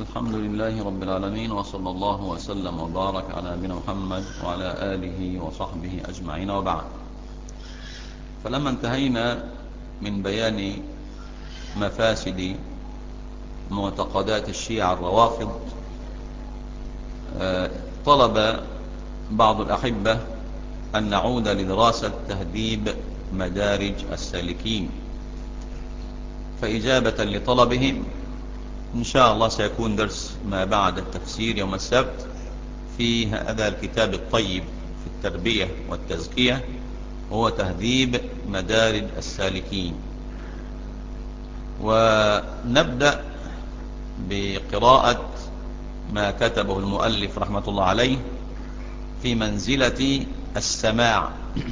الحمد لله رب العالمين وصلى الله وسلم وبارك على نبينا محمد وعلى آله وصحبه أجمعين وبعد فلما انتهينا من بيان مفاسد معتقدات الشيعة الروافض طلب بعض الأحبة أن نعود لدراسة تهذيب مدارج السالكين فإجابة لطلبهم إن شاء الله سيكون درس ما بعد التفسير يوم السبت في هذا الكتاب الطيب في التربية والتزكية هو تهذيب مدارج السالكين ونبدأ بقراءة ما كتبه المؤلف رحمة الله عليه في منزلة السماع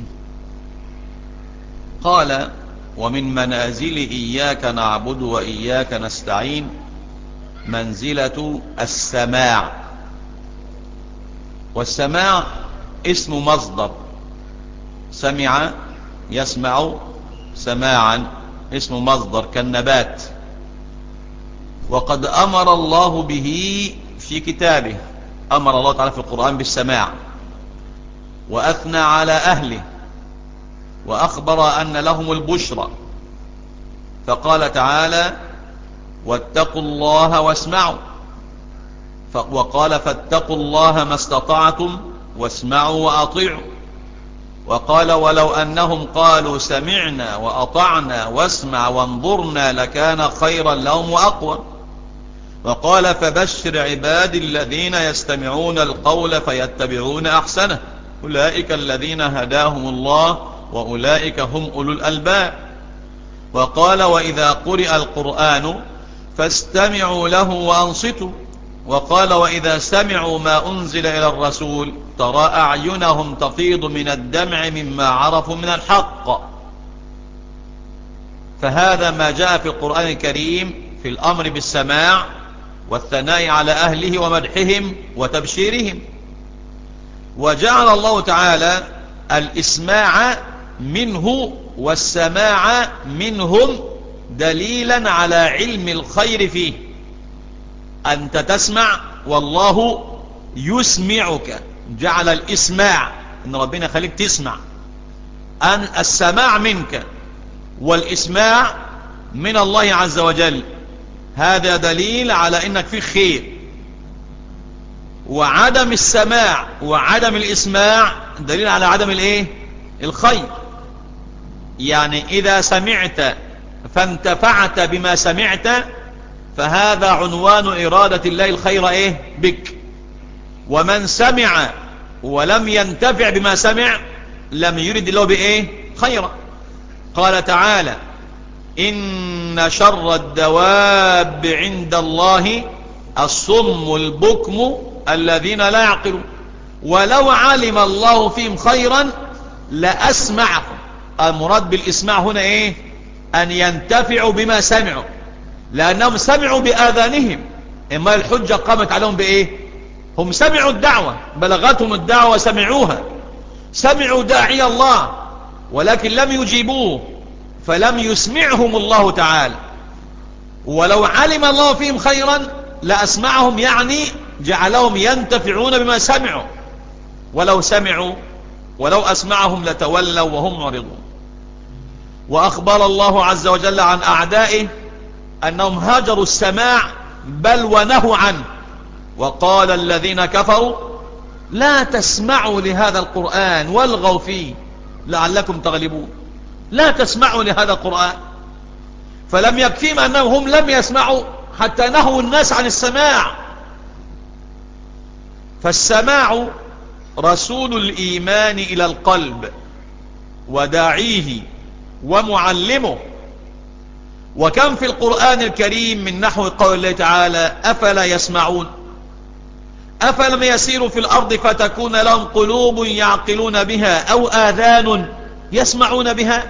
قال ومن منازل إياك نعبد وإياك نستعين منزلة السماع والسماع اسم مصدر سمع يسمع سماعا اسم مصدر كالنبات وقد أمر الله به في كتابه أمر الله تعالى في القرآن بالسماع وأثنى على أهله وأخبر أن لهم البشرى فقال تعالى واتقوا الله واسمعوا وقال فاتقوا الله ما استطعتم واسمعوا وأطيعوا وقال ولو أنهم قالوا سمعنا وأطعنا واسمع وانظرنا لكان خيرا لهم وأقوى وقال فبشر عباد الذين يستمعون القول فيتبعون أحسنه أولئك الذين هداهم الله وأولئك هم أولو الألباب وقال وإذا قرئ القرآن فاستمعوا له وأنصتوا وقال وإذا سمعوا ما أنزل إلى الرسول ترى أعينهم تفيض من الدمع مما عرفوا من الحق فهذا ما جاء في القرآن الكريم في الأمر بالسماع والثناء على أهله ومدحهم وتبشيرهم وجعل الله تعالى الإسماع منه والسماع منهم دليلا على علم الخير فيه أنت تسمع والله يسمعك جعل الإسماع إن ربنا خليك تسمع أن السماع منك والإسماع من الله عز وجل هذا دليل على إنك في خير وعدم السماع وعدم الإسماع دليل على عدم الايه الخير يعني إذا سمعت فانتفعت بما سمعت فهذا عنوان إرادة الله الخير إيه بك ومن سمع ولم ينتفع بما سمع لم يرد الله بإيه خيرا قال تعالى إن شر الدواب عند الله الصم البكم الذين لا يعقلون ولو علم الله فيهم خيرا لأسمعهم المراد بالإسماع هنا إيه أن ينتفعوا بما سمعوا لأنهم سمعوا بآذانهم إما الحجة قامت عليهم بإيه هم سمعوا الدعوة بلغتهم الدعوة وسمعوها سمعوا داعي الله ولكن لم يجيبوه فلم يسمعهم الله تعالى ولو علم الله فيهم خيرا لأسمعهم يعني جعلهم ينتفعون بما سمعوا ولو سمعوا ولو أسمعهم لتولوا وهم معرضون وأخبر الله عز وجل عن أعدائه أنهم هاجروا السماع بل ونهوا عنه وقال الذين كفروا لا تسمعوا لهذا القرآن والغوا فيه لعلكم تغلبون لا تسمعوا لهذا القرآن فلم يكفيهم أنهم هم لم يسمعوا حتى نهوا الناس عن السماع فالسماع رسول الإيمان إلى القلب وداعيه ومعلمه وكم في القرآن الكريم من نحو قول الله تعالى أفلا يسمعون أفلم يسيروا في الأرض فتكون لهم قلوب يعقلون بها أو آذان يسمعون بها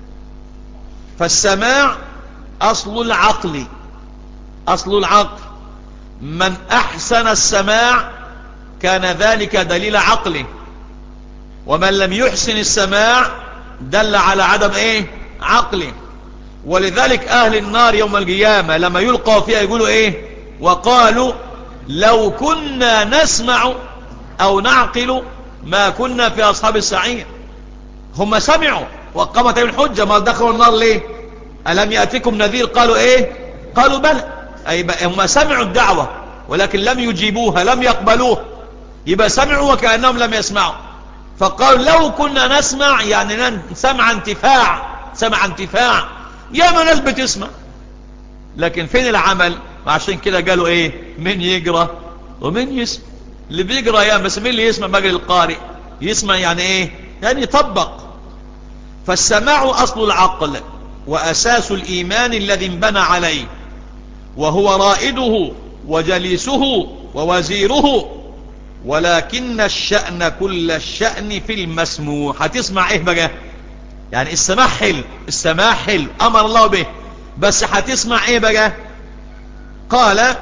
فالسماع أصل العقل أصل العقل من أحسن السماع كان ذلك دليل عقله ومن لم يحسن السماع دل على عدم ايه عقله ولذلك اهل النار يوم القيامة لما يلقوا فيها يقولوا ايه وقالوا لو كنا نسمع أو نعقل ما كنا في أصحاب السعير هم سمعوا وقامت عليهم الحجة ما دخلوا النار ليه ألم يأتكم نذير قالوا إيه قالوا بلى أي هم سمعوا الدعوة ولكن لم يجيبوها لم يقبلوها يبقى سمعوا وكأنهم لم يسمعوا فقالوا لو كنا نسمع يعني سمع انتفاع سمع انتفاع يا ما ناس بتسمع لكن فين العمل عشان كده قالوا ايه من يقرأ ومن يسمع اللي بيقرأ يا بس مين اللي يسمع بقى القارئ يسمع يعني ايه يعني يطبق فالسماع أصل العقل وأساس الإيمان الذي انبنى عليه وهو رائده وجليسه ووزيره ولكن الشأن كل الشأن في المسموع هتسمع ايه بقى يعني السماع حلو السماع حلو امر الله به بس هتسمع ايه بقى قال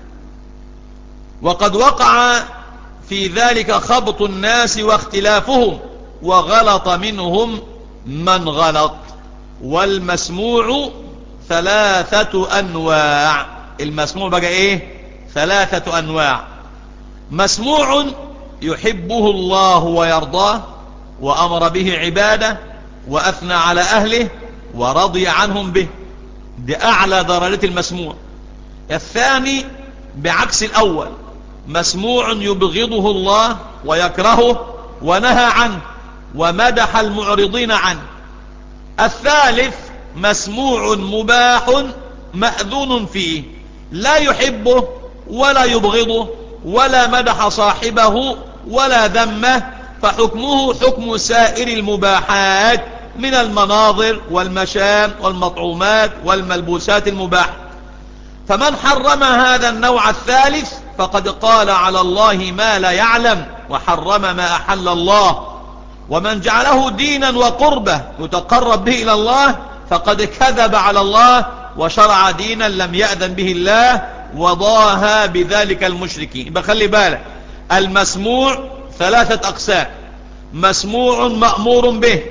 وقد وقع في ذلك خبط الناس واختلافهم وغلط منهم من غلط والمسموع ثلاثة أنواع المسموع بقى إيه ثلاثة أنواع مسموع يحبه الله ويرضاه وأمر به عباده وأثنى على أهله ورضي عنهم به دي أعلى درجة المسموع الثاني بعكس الأول مسموع يبغضه الله ويكرهه ونهى عنه ومدح المعرضين عنه الثالث مسموع مباح مأذون فيه لا يحبه ولا يبغضه ولا مدح صاحبه ولا ذمه فحكمه حكم سائر المباحات من المناظر والمشام والمطعومات والملبوسات المباحة فمن حرم هذا النوع الثالث فقد قال على الله ما لا يعلم وحرم ما أحل الله ومن جعله دينا وقربة يتقرب به إلى الله فقد كذب على الله وشرع دينا لم يأذن به الله وضاها بذلك المشركين بخلي بالك المسموع ثلاثة أقسام مسموع مأمور به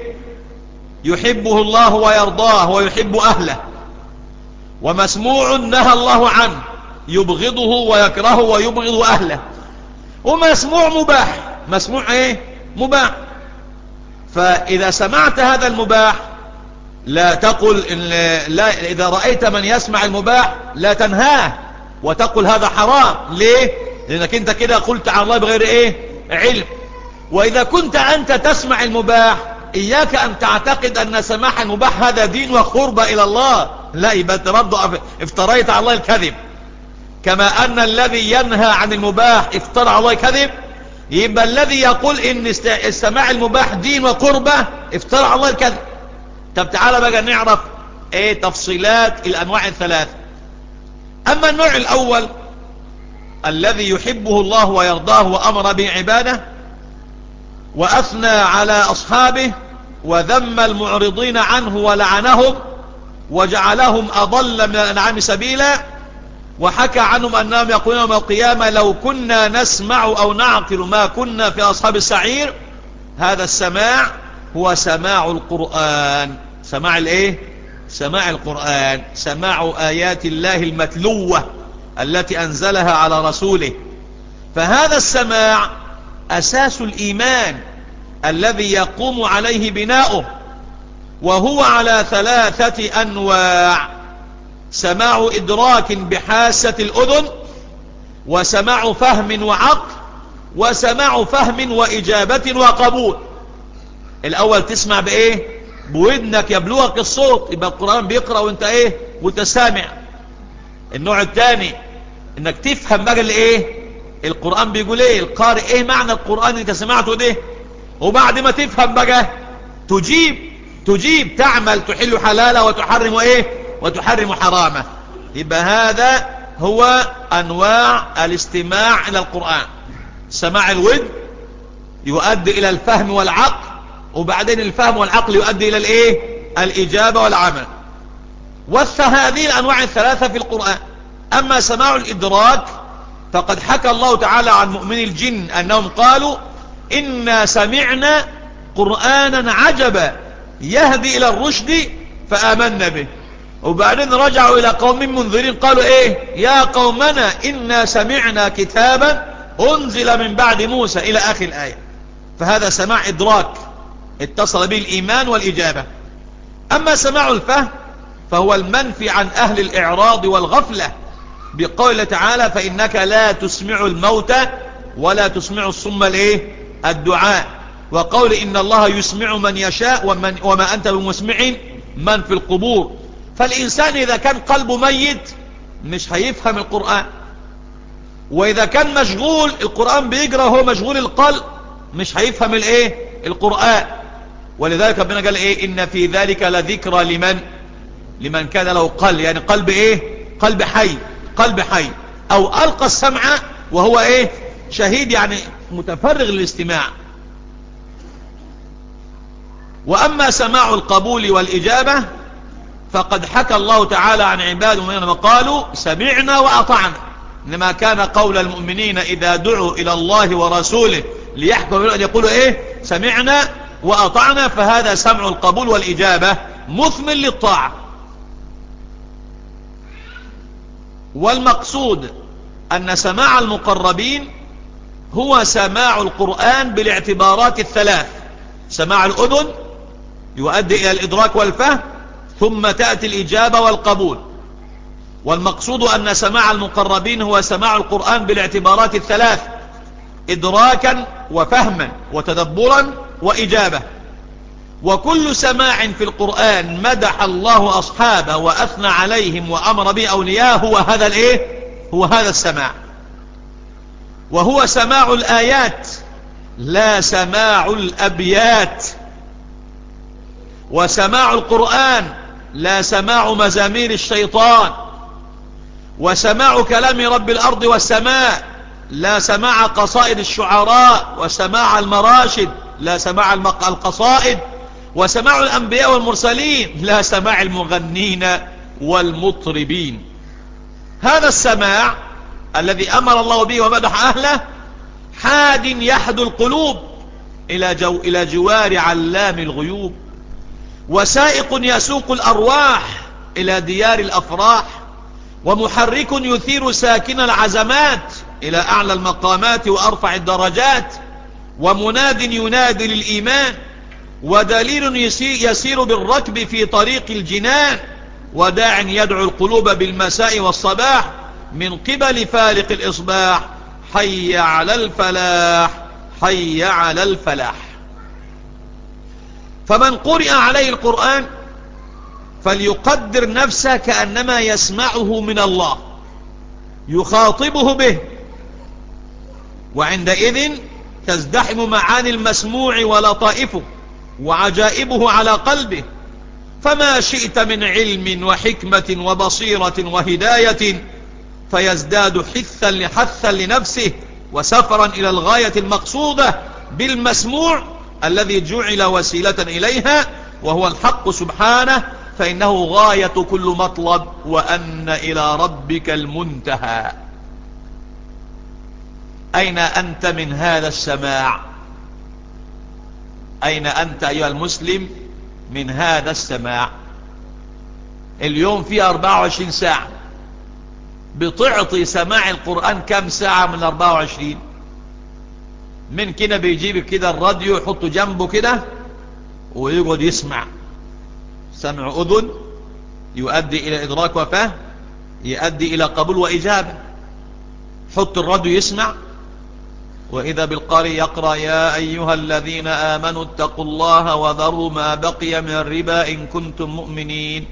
يحبه الله ويرضاه ويحب أهله ومسموع نهى الله عنه يبغضه ويكرهه ويبغض أهله ومسموع مباح مسموع ايه مباح فإذا سمعت هذا المباح لا تقل إن لا إذا رأيت من يسمع المباح لا تنهاه وتقل هذا حرام ليه لأنك انت كده قلت عن الله بغير ايه علم وإذا كنت أنت تسمع المباح إياك أن تعتقد أن سماح المباح هذا دين وقرب إلى الله لا يبقى برضه افتريت على الله الكذب كما أن الذي ينهى عن المباح افترى على الله كذب يبقى الذي يقول إن السماع المباح دين وقربة افترى على الله الكذب طب تعالى بقى نعرف ايه تفصيلات الأنواع الثلاثة أما النوع الأول الذي يحبه الله ويرضاه وأمر به عباده وأثنى على أصحابه وذم المعرضين عنه ولعنهم وجعلهم أضل من الأنعام سبيلا وحكى عنهم أنهم يقولون يوم القيامة لو كنا نسمع أو نعقل ما كنا في أصحاب السعير هذا السماع هو سماع القرآن سماع الايه سماع القرآن سماع آيات الله المتلوة التي أنزلها على رسوله فهذا السماع أساس الإيمان الذي يقوم عليه بناؤه وهو على ثلاثة أنواع سماع إدراك بحاسة الأذن وسماع فهم وعقل وسماع فهم وإجابة وقبول الأول تسمع بإيه بودنك يبلغك الصوت يبقى القرآن بيقرأ وانت ايه وانت سامع النوع الثاني انك تفهم بقى الايه القرآن بيقول ايه القارئ ايه معنى القرآن انت سمعته ده وبعد ما تفهم بقى تجيب تجيب تعمل تحل حلاله وتحرم ايه وتحرم حرامه يبقى هذا هو انواع الاستماع الى القرآن سماع الود يؤدي الى الفهم والعقل وبعدين الفهم والعقل يؤدي الى الايه الاجابة والعمل وث هذه الانواع الثلاثة في القرآن اما سماع الادراك فقد حكى الله تعالى عن مؤمني الجن انهم قالوا انا سمعنا قرآنا عجبا يهدي الى الرشد فآمنا به وبعدين رجعوا إلى قوم منذرين قالوا إيه يا قومنا إنا سمعنا كتابا أنزل من بعد موسى إلى آخر الآية فهذا سماع إدراك اتصل به الإيمان والإجابة أما سماع الفهم فهو المنفي عن أهل الإعراض والغفلة بقول تعالى فإنك لا تسمع الموتى ولا تسمع الصم الايه الدعاء وقول إن الله يسمع من يشاء ومن وما أنت بمسمع من في القبور فالإنسان إذا كان قلبه ميت مش هيفهم القرآن وإذا كان مشغول القرآن بيجرى هو مشغول القلب مش هيفهم الايه القرآن ولذلك ربنا قال ايه ان في ذلك لذكرى لمن لمن كان له قلب يعني قلب ايه قلب حي قلب حي او القى السمع وهو ايه شهيد يعني متفرغ للاستماع واما سماع القبول والاجابة فقد حكى الله تعالى عن عباده من قالوا سمعنا واطعنا انما كان قول المؤمنين اذا دعوا الى الله ورسوله ليحكم أن يقولوا ايه سمعنا واطعنا فهذا سمع القبول والاجابة مثمن للطاعة والمقصود أن سماع المقربين هو سماع القرآن بالاعتبارات الثلاث سماع الأذن يؤدي إلى الإدراك والفهم ثم تأتي الإجابة والقبول والمقصود أن سماع المقربين هو سماع القرآن بالاعتبارات الثلاث إدراكا وفهما وتدبرا وإجابة وكل سماع في القرآن مدح الله أصحابه وأثنى عليهم وأمر به أولياءه هو هذا الإيه هو هذا السماع وهو سماع الآيات لا سماع الأبيات وسماع القرآن لا سماع مزامير الشيطان وسماع كلام رب الأرض والسماء لا سماع قصائد الشعراء وسماع المراشد لا سماع القصائد وسماع الأنبياء والمرسلين لا سماع المغنين والمطربين هذا السماع الذي أمر الله به ومدح أهله حاد يحد القلوب إلى, جو إلى جوار علام الغيوب وسائق يسوق الأرواح إلى ديار الأفراح ومحرك يثير ساكن العزمات إلى أعلى المقامات وأرفع الدرجات ومناد ينادي للإيمان ودليل يسير بالركب في طريق الجنان وداع يدعو القلوب بالمساء والصباح من قبل فارق الإصباح حي على الفلاح حي على الفلاح فمن قرئ عليه القرآن فليقدر نفسه كأنما يسمعه من الله يخاطبه به وعندئذ تزدحم معاني المسموع ولطائفه وعجائبه على قلبه فما شئت من علم وحكمة وبصيرة وهداية فيزداد حثا لحثا لنفسه وسفرا إلى الغاية المقصودة بالمسموع الذي جعل وسيلة إليها وهو الحق سبحانه فإنه غاية كل مطلب وأن إلى ربك المنتهى أين أنت من هذا السماع أين أنت أيها المسلم من هذا السماع اليوم في 24 ساعة بتعطي سماع القرآن كم ساعة من 24 من كده بيجيب كده الراديو يحطه جنبه كده ويقعد يسمع سمع أذن يؤدي إلى إدراك وفهم يؤدي إلى قبول وإجابة حط الراديو يسمع وإذا بالقارئ يقرأ يا أيها الذين آمنوا اتقوا الله وذروا ما بقي من الربا إن كنتم مؤمنين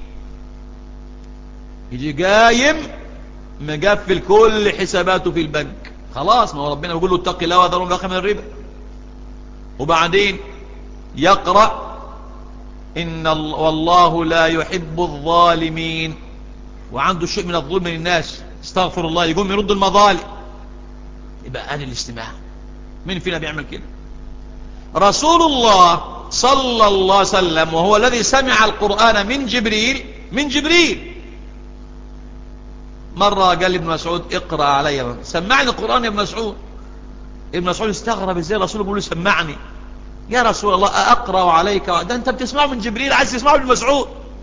يجي قايم مقفل كل حساباته في البنك خلاص ما هو ربنا يقول له اتق الله وذروا ما بقي من الربا وبعدين يقرأ إن والله لا يحب الظالمين وعنده شيء من الظلم من الناس استغفر الله يقوم يرد المظالم يبقى أهل الاستماع مين فينا بيعمل كده رسول الله صلى الله عليه وسلم وهو الذي سمع القرآن من جبريل من جبريل مرة قال ابن مسعود اقرأ علي سمعني القرآن يا ابن مسعود ابن مسعود استغرب ازاي رسول بيقول سمعني يا رسول الله أقرأ عليك ده انت بتسمعه من جبريل عايز تسمعه ابن مسعود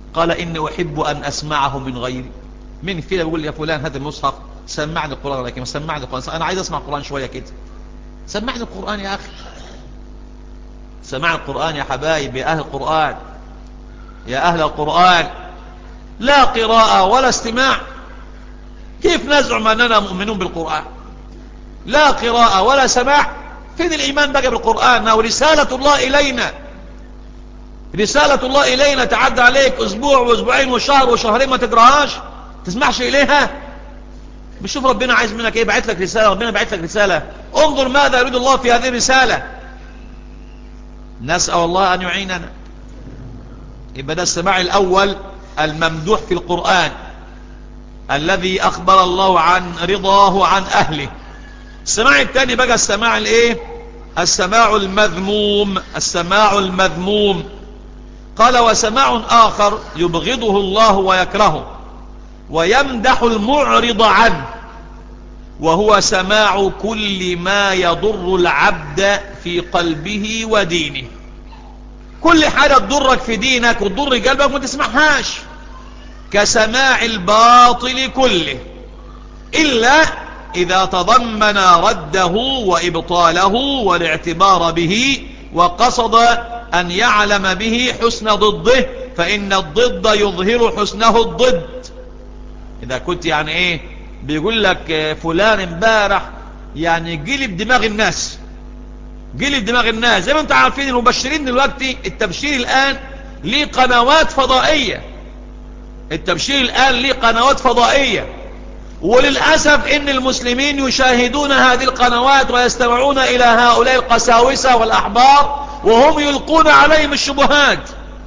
قال إني أحب أن أسمعه من غيري من فينا بيقول يا فلان هذا المصحف سمعني القرآن لكن سمعني القرآن أنا عايز أسمع القرآن شوية كده سمعني القرآن يا أخي سمع القرآن يا حبايب يا أهل القرآن يا أهل القرآن لا قراءة ولا استماع كيف نزعم أننا مؤمنون بالقرآن لا قراءة ولا سماع فين الإيمان بقى بالقرآن ورسالة الله إلينا رسالة الله إلينا تعدى عليك أسبوع وأسبوعين وشهر وشهرين ما تقراهاش تسمعش إليها بشوف ربنا عايز منك إيه بعت لك رسالة ربنا بعت لك رسالة انظر ماذا يريد الله في هذه الرسالة نسأل الله أن يعيننا يبقى ده السماع الأول الممدوح في القرآن الذي أخبر الله عن رضاه عن أهله السماع الثاني بقى السماع الايه السماع المذموم السماع المذموم قال وسماع آخر يبغضه الله ويكرهه ويمدح المعرض عنه وهو سماع كل ما يضر العبد في قلبه ودينه كل حاجة تضرك في دينك وتضر قلبك ما تسمعهاش كسماع الباطل كله إلا إذا تضمن رده وإبطاله والاعتبار به وقصد أن يعلم به حسن ضده فإن الضد يظهر حسنه الضد إذا كنت يعني إيه بيقول لك فلان امبارح يعني قلب دماغ الناس قلب دماغ الناس زي ما انتم عارفين المبشرين دلوقتي التبشير الآن ليه قنوات فضائية التبشير الآن ليه قنوات فضائية وللأسف ان المسلمين يشاهدون هذه القنوات ويستمعون الى هؤلاء القساوسة والاحبار وهم يلقون عليهم الشبهات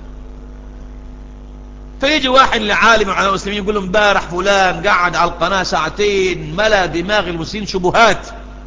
فيجي واحد لعالم على المسلمين يقول لهم امبارح فلان قعد على القناة ساعتين ملا دماغ المسلمين شبهات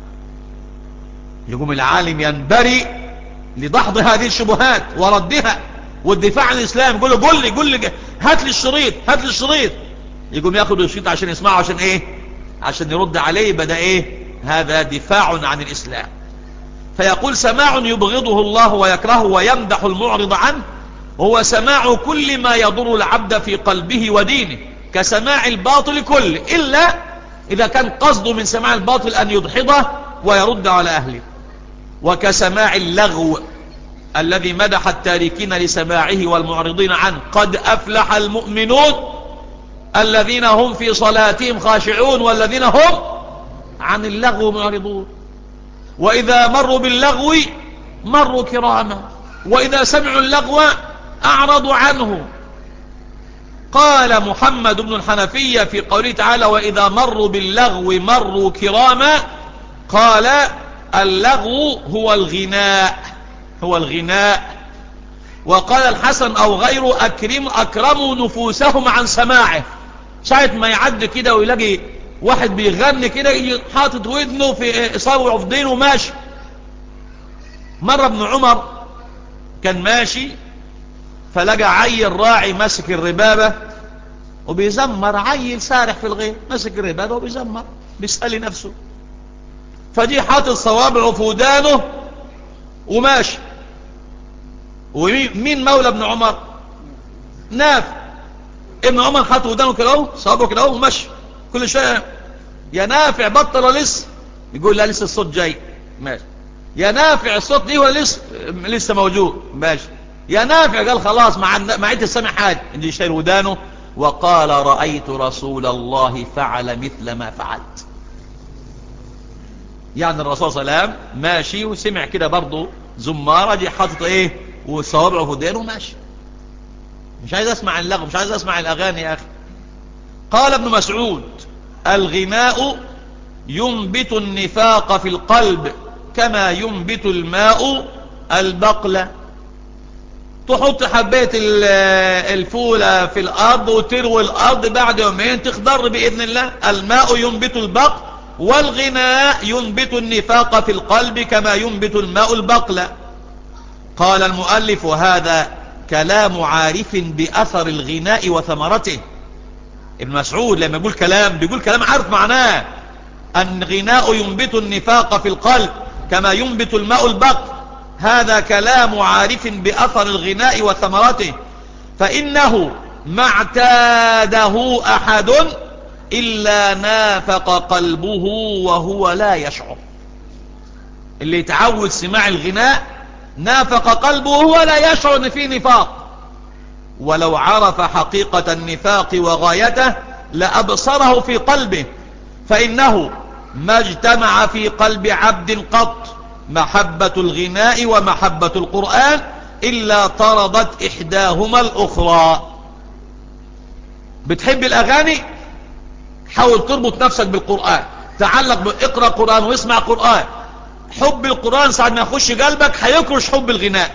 يقوم العالم ينبري لدحض هذه الشبهات وردها والدفاع عن الاسلام يقول له قل لي قل لي هات لي الشريط هات لي الشريط يقوم ياخد الشريط عشان يسمعه عشان ايه عشان يرد عليه بدا ايه هذا دفاع عن الاسلام فيقول سماع يبغضه الله ويكرهه ويمدح المعرض عنه هو سماع كل ما يضر العبد في قلبه ودينه كسماع الباطل كله إلا إذا كان قصده من سماع الباطل أن يدحضه ويرد على أهله وكسماع اللغو الذي مدح التاركين لسماعه والمعرضين عنه قد أفلح المؤمنون الذين هم في صلاتهم خاشعون والذين هم عن اللغو معرضون وإذا مروا باللغو مروا كراما وإذا سمعوا اللغو أعرضوا عنه قال محمد بن الحنفية في قوله تعالى وإذا مروا باللغو مروا كراما قال اللغو هو الغناء هو الغناء وقال الحسن أو غيره أكرم أكرموا نفوسهم عن سماعه ساعة ما يعد كده ويلاقي واحد بيغني كده يجي حاطط ودنه في إصابه في دينه ماشي مرة ابن عمر كان ماشي فلقى عيل راعي ماسك الربابة وبيزمر عيل سارح في الغير ماسك الربابة وبيزمر بيسأل نفسه فدي حاطط صوابعه في ودانه وماشي ومين مولى ابن عمر نافع ابن عمر حاطط ودانه كده اهو صوابعه كده اهو وماشي كل شويه يا نافع بطل لسه يقول لا لسه الصوت جاي ماشي يا نافع الصوت دي ولا لسه لسه موجود ماشي يا نافع قال خلاص ما ما عدت سامع حاجه اللي شايل ودانه وقال رأيت رسول الله فعل مثل ما فعلت يعني الرسول صلى الله عليه وسلم ماشي وسمع كده برضه زمارة دي حاطط ايه وصوابعه في ودانه ماشي مش عايز اسمع اللغو مش عايز اسمع الاغاني يا اخي قال ابن مسعود الغناء ينبت النفاق في القلب كما ينبت الماء البقلة تحط حباية الفولة في الأرض وتروي الأرض بعد يومين تخضر بإذن الله الماء ينبت البقل والغناء ينبت النفاق في القلب كما ينبت الماء البقلة قال المؤلف هذا كلام عارف بأثر الغناء وثمرته ابن مسعود لما يقول كلام بيقول كلام عارف معناه أن غناء ينبت النفاق في القلب كما ينبت الماء البقل هذا كلام عارف بأثر الغناء وثمرته فإنه ما اعتاده أحد إلا نافق قلبه وهو لا يشعر اللي يتعود سماع الغناء نافق قلبه وهو لا يشعر ان فيه نفاق ولو عرف حقيقة النفاق وغايته لأبصره في قلبه فإنه ما اجتمع في قلب عبد قط محبة الغناء ومحبة القرآن إلا طردت إحداهما الأخرى بتحب الأغاني حاول تربط نفسك بالقرآن تعلق اقرأ قرآن واسمع قرآن حب القرآن ساعد ما يخش قلبك هيكرش حب الغناء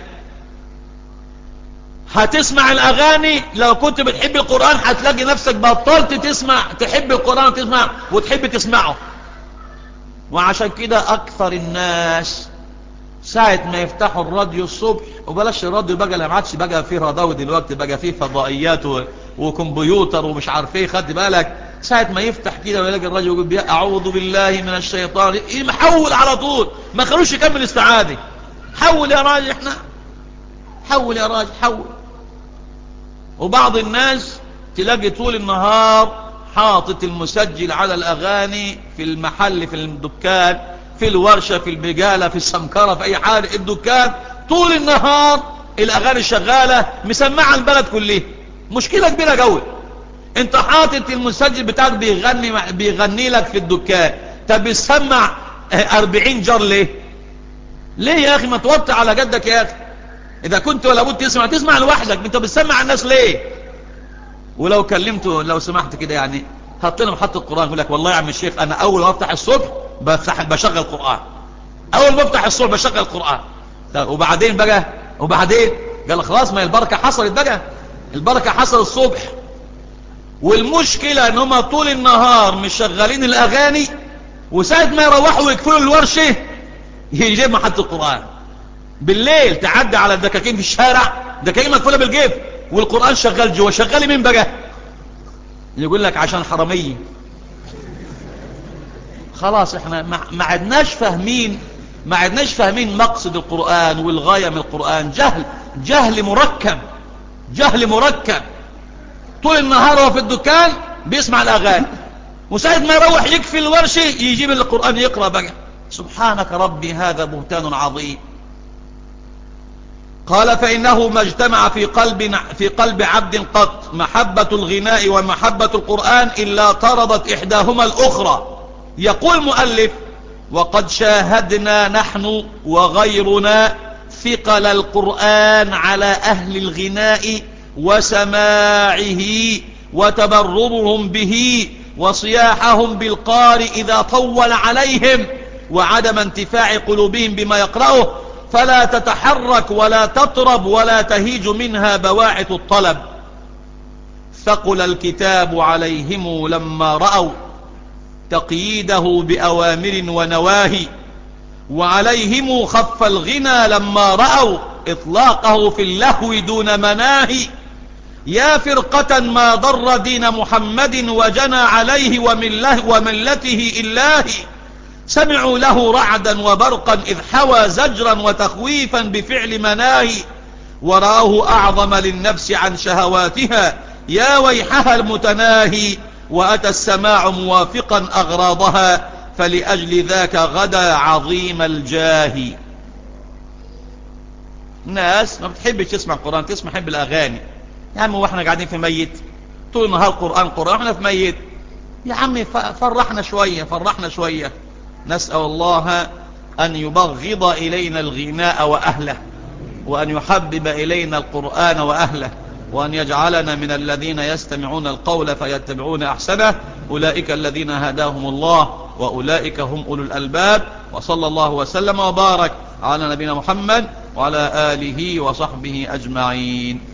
هتسمع الأغاني لو كنت بتحب القرآن هتلاقي نفسك بطلت تسمع تحب القرآن تسمع وتحب تسمعه وعشان كده أكثر الناس ساعة ما يفتحوا الراديو الصبح وبلاش الراديو بقى لا ما عادش بقى فيه رضاوي دلوقتي بقى فيه فضائيات وكمبيوتر ومش عارف ايه خد بالك ساعة ما يفتح كده ويلاقي الراجل يقول اعوذ بالله من الشيطان محول على طول ما خلوش يكمل استعاذة حول يا راجل احنا حول يا راجل حول وبعض الناس تلاقي طول النهار حاطط المسجل على الاغاني في المحل في الدكان في الورشة في البقالة في السمكرة في اي حاجة الدكان طول النهار الاغاني شغالة مسمعة البلد كله مشكلة كبيرة قوي انت حاطط المسجل بتاعك بيغني بيغني لك في الدكان طب بيسمع 40 جار ليه ليه يا اخي ما توطي على جدك يا اخي اذا كنت ولا بد تسمع تسمع لوحدك انت بتسمع الناس ليه ولو كلمته لو سمحت كده يعني حط لنا محط القرآن يقول لك والله يا عم الشيخ انا اول ما افتح الصبح بفتح بشغل قرآن اول ما افتح الصبح بشغل قرآن وبعدين بقى وبعدين قال خلاص ما البركة حصلت بقى البركة حصل الصبح والمشكلة ان هم طول النهار مشغلين الاغاني وساعة ما يروحوا ويكفلوا الورشة يجيب محط القرآن بالليل تعدي على الدكاكين في الشارع دكاكين مكفولة بالجيب والقرآن شغال جوا شغال مين بقى يقول لك عشان حرامية خلاص احنا ما عدناش فاهمين ما عدناش فاهمين مقصد القرآن والغاية من القرآن جهل جهل مركب جهل مركب طول النهار هو في الدكان بيسمع الأغاني وساعة ما يروح يكفي الورشة يجيب القرآن يقرأ بقى سبحانك ربي هذا بهتان عظيم قال فإنه ما اجتمع في قلب, في قلب عبد قط محبة الغناء ومحبة القرآن إلا طردت إحداهما الأخرى يقول مؤلف وقد شاهدنا نحن وغيرنا ثقل القرآن على أهل الغناء وسماعه وتبررهم به وصياحهم بالقارئ إذا طول عليهم وعدم انتفاع قلوبهم بما يقرأه فلا تتحرك ولا تطرب ولا تهيج منها بواعث الطلب ثقل الكتاب عليهم لما رأوا تقييده بأوامر ونواهي وعليهم خف الغنى لما رأوا إطلاقه في اللهو دون مناهي يا فرقة ما ضر دين محمد وجنى عليه ومله وملته إلاه سمعوا له رعدا وبرقا إذ حوى زجرا وتخويفا بفعل مناهي وراه أعظم للنفس عن شهواتها يا ويحها المتناهي وأتى السماع موافقا أغراضها فلأجل ذاك غدا عظيم الجاه ناس ما بتحبش تسمع القرآن تسمع حب الأغاني يا عم واحنا قاعدين في ميت طول النهار قرآن قرآن احنا في ميت يا عم فرحنا شوية فرحنا شوية نسأل الله أن يبغض إلينا الغناء وأهله وأن يحبب إلينا القرآن وأهله وأن يجعلنا من الذين يستمعون القول فيتبعون أحسنه أولئك الذين هداهم الله وأولئك هم أولو الألباب وصلى الله وسلم وبارك على نبينا محمد وعلى آله وصحبه أجمعين